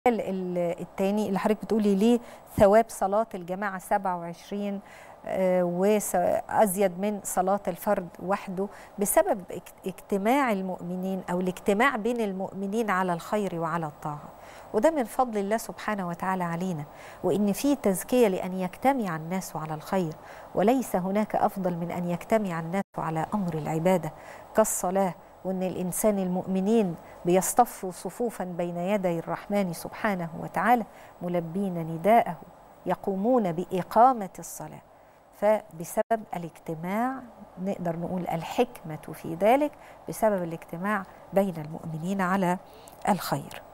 الثاني اللي حضرتك بتقولي ليه ثواب صلاة الجماعة 27 وأزيد من صلاة الفرد وحده بسبب اجتماع المؤمنين أو الاجتماع بين المؤمنين على الخير وعلى الطاعة وده من فضل الله سبحانه وتعالى علينا وإن في تزكية لأن يجتمع الناس على الخير وليس هناك أفضل من أن يجتمع الناس على أمر العبادة كالصلاة وان الانسان المؤمنين بيصطفوا صفوفا بين يدي الرحمن سبحانه وتعالى ملبين نداءه يقومون باقامه الصلاه فبسبب الاجتماع نقدر نقول الحكمه في ذلك بسبب الاجتماع بين المؤمنين على الخير